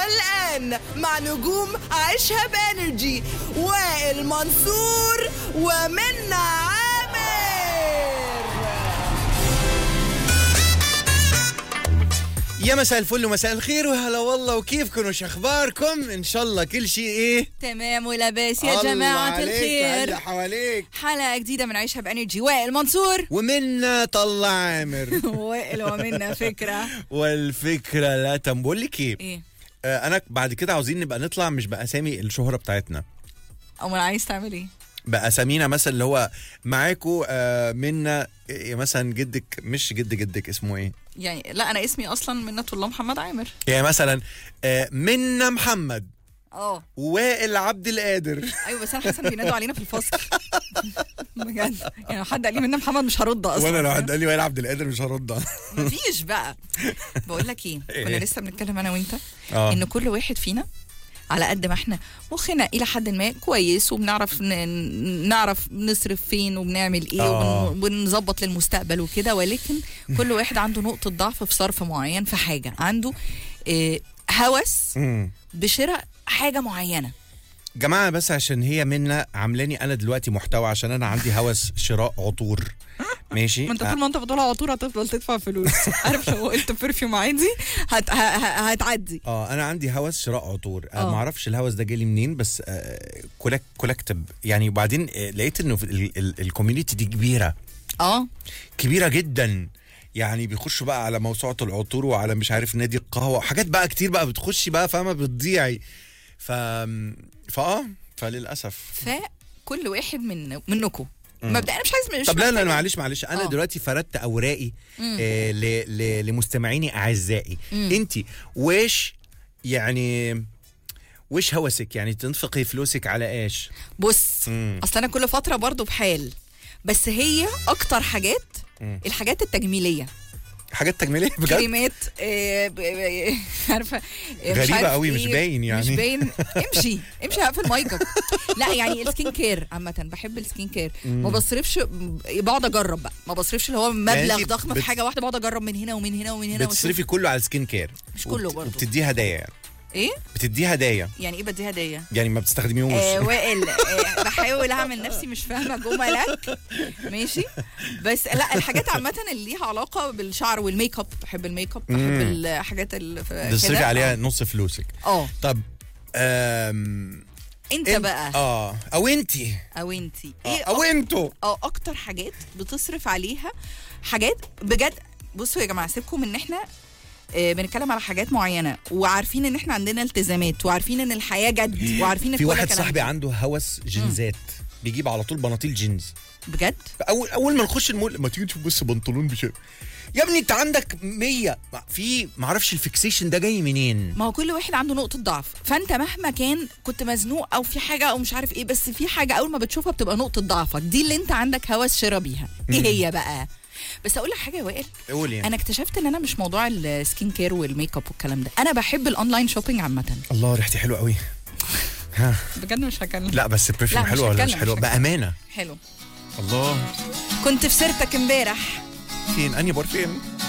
الآن مع نجوم عيشها بانرجي وائل منصور ومنى عامر يا مساء الفل ومساء الخير وهلا والله وكيفكم وش اخباركم ان شاء الله كل شيء ايه تمام ولاباس يا الله جماعة عليك، الخير هلا حواليك حلقة جديدة من عيشها بانرجي وائل منصور ومنا طلع عامر وائل ومنا فكرة والفكره لا تم بقول لك ايه ايه آه انا بعد كده عاوزين نبقى نطلع مش باسامي الشهره بتاعتنا امال عايز تعمل ايه؟ باسامينا مثلا اللي هو معاكو آه منا إيه مثلا جدك مش جد جدك اسمه ايه يعني لا انا اسمي اصلا منة الله محمد عامر يعني مثلا آه منا محمد اه وائل عبد القادر ايوه بس انا حاسه إن بينادوا علينا في الفصل بجد يعني لو حد قال لي منة محمد مش هرد اصلا وانا لو حد قال لي وائل عبد القادر مش هرد مفيش بقى بقول لك ايه كنا إيه؟ لسه بنتكلم انا وانت اه ان كل واحد فينا على قد ما احنا مخنا الى حد ما كويس وبنعرف ن- نعرف نصرف فين وبنعمل ايه آه. وبن- وبنظبط للمستقبل وكده ولكن كل واحد عنده نقطة ضعف في صرف معين في حاجة عنده اه هوس مم. بشراء حاجة معينة جماعة بس عشان هي منا عاملاني انا دلوقتي محتوى عشان انا عندي هوس شراء عطور ماشي ما انت آه، طول ما انت بتقول عطور هتفضل تدفع فلوس عارف لو قلت برفيوم عادي هت... ه... ه... هتعدي اه انا عندي هوس شراء عطور آه. آه. ما اعرفش الهوس ده جالي منين بس آه كولك كولكتب يعني وبعدين آه لقيت انه في ال- ال- الكوميونتي دي كبيره اه كبيره جدا يعني بيخشوا بقى على موسوعه العطور وعلى مش عارف نادي القهوه وحاجات بقى كتير بقى بتخشي بقى فاهمه بتضيعي ف فاه فللاسف فكل واحد من منكم مبدئيا انا مش عايز مش طب لا لا محتاجة- معلش معلش انا آه. دلوقتي فردت اوراقي مم. آه ل ل لمستمعيني اعزائي انت وش يعني وش هوسك يعني تنفقي فلوسك على ايش بص مم. اصل انا كل فتره برضو بحال بس هي اكتر حاجات مم. الحاجات التجميليه حاجات تجميليه بجد كريمات آه، ب- ب- عارفه آه، مش غريبة عارف قوي، مش إيه، باين يعني. مش باين امشي امشي هقفل مايك اب لا يعني السكين كير عامه بحب السكين كير ما بصرفش بقعد اجرب بقى ما بصرفش اللي هو يعني مبلغ أنت ضخم بت- في حاجه واحده بقعد اجرب من هنا ومن هنا ومن هنا بتصرفي كله على السكين كير مش كله وبت- برضو. وبتديه هدايا يعني ايه بتديه هدايا يعني ايه بدي هديه يعني ما بتستخدميهوش آه وائل آه بحاول اعمل نفسي مش فاهمه جملك ماشي بس لا الحاجات عامه اللي ليها علاقه بالشعر والميك اب بحب الميك اب بحب مم. الحاجات اللي في بتصرفي كده. عليها نص فلوسك اه طب آم انت إنت- بقى اه او انتي او انتي آه، ايه او انتوا اه اكتر حاجات بتصرف عليها حاجات بجد بصوا يا جماعه سيبكم ان احنا آه، بنتكلم على حاجات معينه وعارفين ان احنا عندنا التزامات وعارفين ان الحياه جد وعارفين في كل واحد الكلام صاحبي ده. عنده هوس جينزات بيجيب على طول بناطيل جينز بجد اول اول ما نخش المول ما تيجي تشوف بس بنطلون بشيء يا ابني انت عندك 100 في ما اعرفش الفيكسيشن ده جاي منين ما هو كل واحد عنده نقطة ضعف فانت مهما كان كنت مزنوق او في حاجة او مش عارف ايه بس في حاجة اول ما بتشوفها بتبقى نقطة ضعفك دي اللي انت عندك هوس شراء بيها ايه هي بقى بس اقول لك حاجة يا وائل قول يعني انا اكتشفت ان انا مش موضوع السكين كير والميك اب والكلام ده انا بحب الاونلاين شوبينج عامة الله ريحتي حلوه قوي ها بجد مش هكلم لا بس البرفيوم لا، مش حلوه ولا مش هتكلم، حلوه مش هتكلم. بامانه حلو الله كنت في سيرتك امبارح فين انهي برفيوم